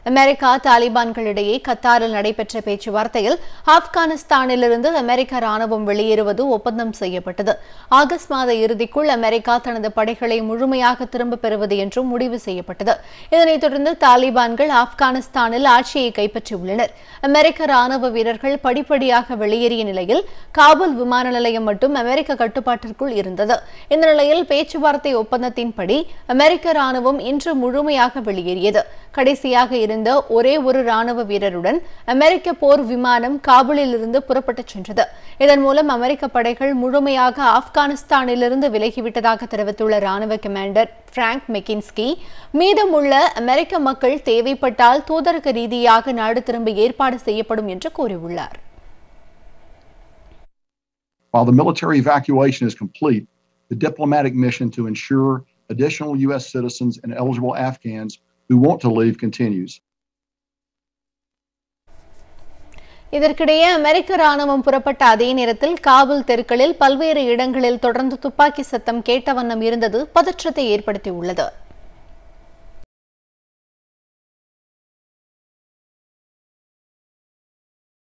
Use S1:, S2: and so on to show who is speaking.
S1: America தாலிபான்களிடையே கத்தாரில் நடைபெற்ற பேச்சுவார்த்தையில் ஆப்கானிஸ்தானிலிருந்து அமெரிக்க ராணுவம் வெளியேறுவது ஒப்பந்தம் செய்யப்பட்டது ஆகஸ்ட் மாத இறுதிக்குள் அமெரிக்கா தனது படைகளை முழுமையாக திரும்பப் பெறுவது என்றும் முடிவு செய்யப்பட்டது இதனைத் தொடர்ந்து தாலிபான்கள் ஆப்கானிஸ்தானில் ஆட்சியை கைப்பற்றியுள்ளனர் அமெரிக்க ராணுவ வீரர்கள் படிப்படியாக வெளியேறிய நிலையில் காபூல் விமான நிலையம் மட்டும் அமெரிக்க கட்டுப்பாட்டிற்குள் இருந்தது இந்த நிலையில் பேச்சுவார்த்தை ஒப்பந்தத்தின்படி அமெரிக்க ராணுவம் இன்று முழுமையாக வெளியேறியது கடைசியாக இருந்த ஒரே ஒரு ராணுவ வீரருடன் அமெரிக்க போர் விமானம் காபூலில் இருந்து புறப்பட்டுச் சென்றது இதன் மூலம் அமெரிக்க படைகள் முழுமையாக ஆப்கானிஸ்தானிலிருந்து விலகிவிட்டதாக தெரிவித்துள்ள ராணுவ கமாண்டர் பிராங்க் மெக்கின்ஸ்கி மீதமுள்ள அமெரிக்க மக்கள் தேவைப்பட்டால் தூதரக ரீதியாக நாடு திரும்ப ஏற்பாடு செய்யப்படும் என்று கூறியுள்ளார்
S2: While the military evacuation is complete, the diplomatic mission to ensure additional U.S. citizens and eligible Afghans who want to leave continues.
S1: இதற்கிடையே அமெரிக்க ராணுவம் புறப்பட்ட அதே நேரத்தில் காபூல் தெருக்களில் பல்வேறு இடங்களில் தொடர்ந்து துப்பாக்கி சத்தம் கேட்ட வண்ணம் இருந்தது பதற்றத்தை ஏற்படுத்தியுள்ளது